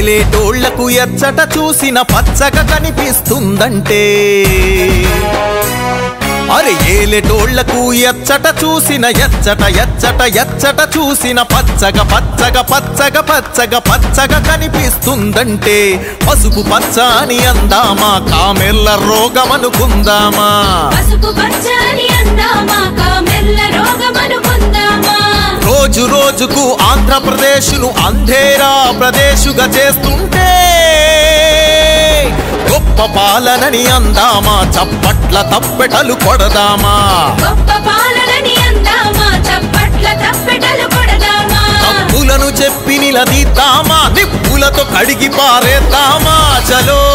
ఏలేటోళ్లకు ఎచ్చట చూసిన పచ్చగా కనిపిస్తుందంటే అరే ఏలేటోళ్లకు ఎచ్చట చూసిన ఎచ్చట ఎచ్చట ఎచ్చట చూసిన పచ్చగా పచ్చగా పచ్చగా పచ్చగా పచ్చగా కనిపిస్తుందంటే పసుపు పచ్చ అని అందామా కామెల్ల రోగమనుకుందామా పసుపు పచ్చని అందామా కామెల్ల రోగమనుకుందామా రోజు రోజుకు ఆంధ్రప్రదేశ్ను అంధేరా ప్రదేశుగా చేస్తుంటే గొప్ప పాలనని అందామా చప్పట్ల తప్పెటలు కొడదామా గొప్ప పాలనని అందామా చప్పట్ల తప్పెటలు కొడదామా తప్పులను చెప్పి నిలదీద్దామా నిప్పులతో కడిగి పారేద్దామా చలో